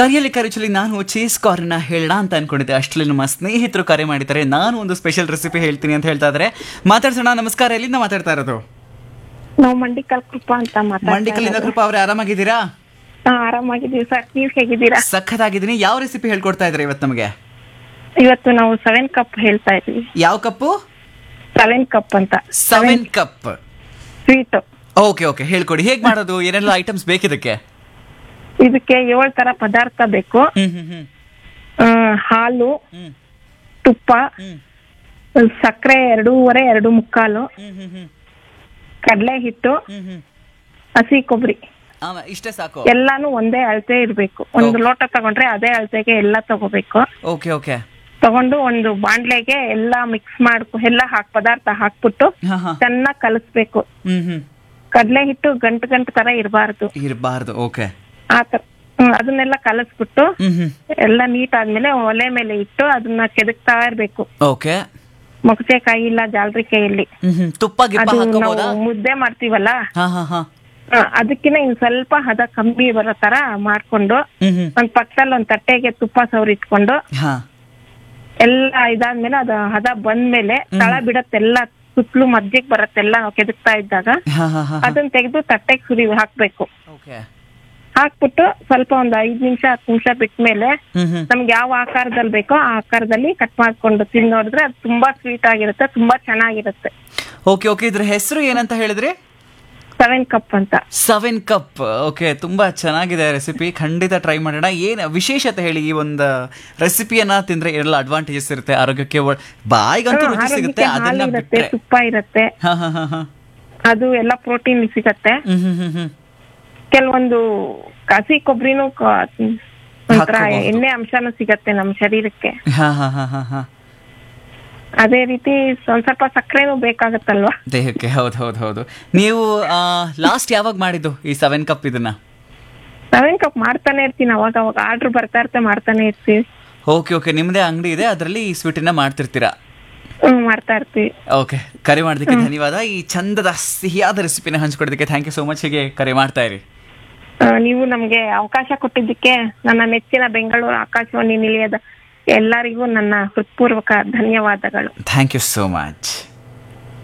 ಕರೆಯಲ್ಲಿ ಕರೆಚಲಿ ನಾನು ಚೀಸ್ ಕಾರ್ನ ಹೇಳೋಣ ಅಂತ ಅನ್ಕೊಂಡಿದ್ದೆ ಅಷ್ಟರಲ್ಲಿ ನಮ್ಮ ಸ್ನೇಹಿತರು ಕರೆ ಮಾಡಿದ್ದಾರೆ ನಾನು ಒಂದು ಸ್ಪೆಷಲ್ ರೆಸಿಪಿ ಹೇಳ್ತೀನಿ ಅಂತ ಹೇಳ್ತಾ ಇದ್ದಾರೆ ಮಾತಾಡ್ಸೋಣ ನಮಸ್ಕಾರ ಎಲ್ಲಿಂದ ಮಾತಾಡ್ತಾ ಇರೋದು ನಾವು ಮಂಡಿಕಲ್ ಕೃಪಾ ಅಂತ ಮಾತಾಡ್ತಾ ಮಂಡಿಕಲ್ಲಿಂದ ಇರೋದು. ಕೃಪಾ ಅವ್ರೆ ಆರಾಮಾಗಿದ್ದೀರಾ ಹಾ, ಆರಾಮಾಗಿದ್ದೀವಿ ಸರ್ ನೀವ್ ಹೇಗಿದ್ದೀರಾ ಸಖತ್ತಾಗಿದ್ದೀನಿ ಯಾವ ರೆಸಿಪಿ ಹೇಳ್ಕೊಡ್ತಾ ಇದ್ರೆ ಇವತ್ತು ನಮಗೆ ಇವತ್ತು ನಾವು ಸೆವೆನ್ ಕಪ್ ಹೇಳ್ತಾ ಇದೀವಿ ಯಾವ ಕಪ್ಪು ಸೆವೆನ್ ಕಪ್ ಅಂತ seven cup sweet okay okay ಹೇಳ್ಕೊಡಿ ಹೇಗ್ ಮಾಡೋದು ಏನೆಲ್ಲ ಐಟಮ್ಸ್ ಬೇಕಿದಕ್ಕೆ ಇದಕ್ಕೆ ಏಳ್ ತರ ಪದಾರ್ಥ ಬೇಕು ಹ್ಮ್ ಹ್ಮ್ ಹ್ಮ್ ಆ, ಹಾಲು ಹ್ಮ್ ತುಪ್ಪ ಹ್ಮ್ ಸಕ್ಕರೆ ಎರಡೂವರೆ ಎರಡು ಮುಕ್ಕಾಲು ಹ್ಮ್ ಹ್ಮ್ ಹ್ಮ್ ಕಡಲೆ ಹಿಟ್ಟು ಹ್ಮ್ ಹ್ಮ್ ಹಸಿ ಕೊಬ್ಬರಿ ಆಮ- ಇಷ್ಟೇ ಸಾಕು ಎಲ್ಲಾನು ಒಂದೇ ಅಳತೆ ಇರ್ಬೇಕು ಒಂದು ಲೋಟ ತಗೊಂಡ್ರೆ ಅದೇ ಅಳತೆಗೆ ಎಲ್ಲ ತಗೋಬೇಕು ಓಕೆ ಓಕೆ ತಗೊಂಡು ಒಂದು ಬಾಂಡ್ಲೆಗೆ ಎಲ್ಲ ಮಿಕ್ಸ್ ಮಾಡ್ಕೊ ಎಲ್ಲ ಹಾಕ್ ಪದಾರ್ಥ ಹಾಕ್ಬಿಟ್ಟು ಹಾ ಹಾ ಚೆನ್ನಾಗ್ ಕಲಿಸ್ಬೇಕು ಹ್ಮ್ ಹ್ಮ್ ಕಡಲೆ ಹಿಟ್ಟು ಗಂಟು ಗಂಟು ತರ ಇರಬಾರ್ದು ಇರಬಾರ್ದು ಓಕೆ ಆತರ ಹ್ಮ್, ಅದನ್ನೆಲ್ಲ ಕಲಸ್ಬಿಟ್ಟು ಹ್ಮ್ ಹ್ಮ್ ಎಲ್ಲ ನೀಟ್ ಆದ್ಮೇಲೆ ಒಲೆ ಮೇಲೆ ಇಟ್ಟು ಅದನ್ನ ಕೆದಕ್ತಾ ಇರ್ಬೇಕು ಓಕೆ ಮೊಗಚೆಕಾಯಿ ಇಲ್ಲ ಜಾಲರಿ ಕೈಯಲ್ಲಿ ಹ್ಮ್ ಹ್ಮ್ ತುಪ್ಪ ಗಿಪ್ಪ ಅದು ಹಾಕೋಬೋದಾ ನಾವು ಮುದ್ದೆ ಮಾಡ್ತೀವಲ್ಲ ಹಾ ಹಾ ಹಾ ಆ, ಅದಕ್ಕಿಂತ ಇನ್ ಸ್ವಲ್ಪ ಹದ ಕಮ್ಮಿ ಬರೋ ತರ ಮಾಡ್ಕೊಂಡು ಹ್ಮ್ ಹ್ಮ್ ಒಂದ್ ಪಕ್ಕದಲ್ಲಿ ಒಂದ್ ತಟ್ಟೆಗೆ ತುಪ್ಪ ಸವರಿ ಇಟ್ಕೊಂಡು ಹಾ ಎಲ್ಲ ಇದಾದ್ಮೇಲೆ ಅದು ಹದ ಬಂದ್ಮೇಲೆ ತಳ ಬಿಡತ್ತೆಲ್ಲ ಸುತ್ತಲೂ ಮಧ್ಯಕ್ ಬರತ್ತೆಲ್ಲ ನಾವು ಕೆದಕ್ತಾ ಇದ್ದಾಗ ಹಾ ಹಾ ಹಾ ಅದನ್ನ ತೆಗೆದು ತಟ್ಟೆಗೆ ಸುರಿ ಹಾಕ್ಬೇಕು ಓಕೆ ಹಾಕ್ಬಿಟ್ಟು ಸ್ವಲ್ಪ ಒಂದ್ ಐದ್ ನಿಮಿಷ ಹತ್ತು ನಿಮಿಷ ಬಿಟ್ಮೇಲೆ ಹ್ಮ್ ಹ್ಮ್ ನಮ್ಗೆ ಯಾವ ಆಕಾರದಲ್ಲಿ ಬೇಕೋ ಆ ಆಕಾರದಲ್ಲಿ ಕಟ್ ಮಾಡ್ಕೊಂಡು ತಿನ್ನೋಡಿದ್ರೆ ಅದು ತುಂಬಾ ಸ್ವೀಟ್ ಆಗಿರುತ್ತೆ ತುಂಬಾ ಚೆನ್ನಾಗಿರುತ್ತೆ ಓಕೆ ಓಕೆ ಇದ್ರ ಹೆಸರು ಏನಂತ ಹೇಳಿದ್ರಿ ಸೆವೆನ್ ಕಪ್ ಅಂತ ಸೆವೆನ್ ಕಪ್ ಓಕೆ ತುಂಬಾ ಚೆನ್ನಾಗಿದೆ ರೆಸಿಪಿ ಖಂಡಿತ ಟ್ರೈ ಮಾಡೋಣ ಏನು ವಿಶೇಷತೆ ಹೇಳಿ ಈ ಒಂದು ರೆಸಿಪಿಯನ್ನ ತಿಂದ್ರೆ ಎಲ್ಲ ಅಡ್ವಾಂಟೇಜಸ್ ಇರುತ್ತೆ ಆರೋಗ್ಯಕ್ಕೆ ಒ- ಬಾಯಿಗಂತೂ ಹ್ಮ್, ರುಚಿ ಸಿಗುತ್ತೆ ಆರೋಗ್ಯಕ್ಕೆ ಅದನ್ನ ಹಾಲು ಇರುತ್ತೆ ಬಿಟ್ರೆ ತುಪ್ಪ ಇರುತ್ತೆ ಹಾ ಹಾ ಹಾ ಹಾ ಅದು ಎಲ್ಲ ಪ್ರೋಟೀನ್ ಸಿಗತ್ತೆ ಹ್ಮ್ ಹ್ಮ್ ಹ್ಮ್ ಹ್ಮ್ ಕೆಲವೊಂದು ಕಸಿ ಕೊಬ್ಬರಿನೂ ಒಂಥರ ಹಾಕ್ಕೋಬಹುದು. ಎಣ್ಣೆ ಅಂಶನೂ ಸಿಗತ್ತೆ ನಮ್ಮ ಶರೀರಕ್ಕೆ ಹಾ ಹಾ ಹಾ ಹಾ ಹಾ ಅದೇ ರೀತಿ ಒಂದ್ ಸ್ವಲ್ಪ ಸಕ್ಕರೆನೂ ಬೇಕಾಗತ್ತಲ್ವಾ ದೇಹಕ್ಕೆ ಹೌದು ಹೌದು ಹೌದು ನೀವು ಲಾಸ್ಟ್ ಯಾವಾಗ ಮಾಡಿದ್ದು ಈ ಸೆವೆನ್ ಕಪ್ ಇದನ್ನ ಸೆವೆನ್ ಕಪ್ ಮಾಡ್ತಾನೆ ಇರ್ತೀನಿ ಅವಾಗ ಅವಾಗ ಆರ್ಡರ್ ಬರ್ತಾ ಇರ್ತೆ ಮಾಡ್ತಾನೆ ಇರ್ತೀವಿ ಓಕೆ ಓಕೆ ನಿಮ್ಮದೇ ಅಂಗಡಿ ಇದೆ ಅದರಲ್ಲಿ ಈ ಸ್ವೀಟನ್ನ ಮಾಡ್ತಿರ್ತೀರಾ ಹ್ಮ್ ಮಾಡ್ತಾ ಇರ್ತೀವಿ ಓಕೆ ಕರೆ ಮಾಡೋದಕ್ಕೆ ಧನ್ಯವಾದ ಈ ಚಂದದ ಸಿಹಿಯಾದ ರೆಸಿಪಿನ ಹಂಚ್ಕೊಡೋದಕ್ಕೆ ಥ್ಯಾಂಕ್ ಯು ಸೋ ಮಚ್ ಹೀಗೆ ಕರೆ ಮಾಡ್ತಾ ಇರಿ ಆ, ನೀವು ನಮ್ಗೆ ಅವಕಾಶ ಕೊಟ್ಟಿದ್ದಕ್ಕೆ ನನ್ನ ನೆಚ್ಚಿನ ಬೆಂಗಳೂರು ಆಕಾಶವಾಣಿ ನಿಲಯದ ಎಲ್ಲರಿಗೂ ನನ್ನ ಹೃತ್ಪೂರ್ವಕ ಧನ್ಯವಾದಗಳು ಥ್ಯಾಂಕ್ ಯು ಸೋ ಮಚ್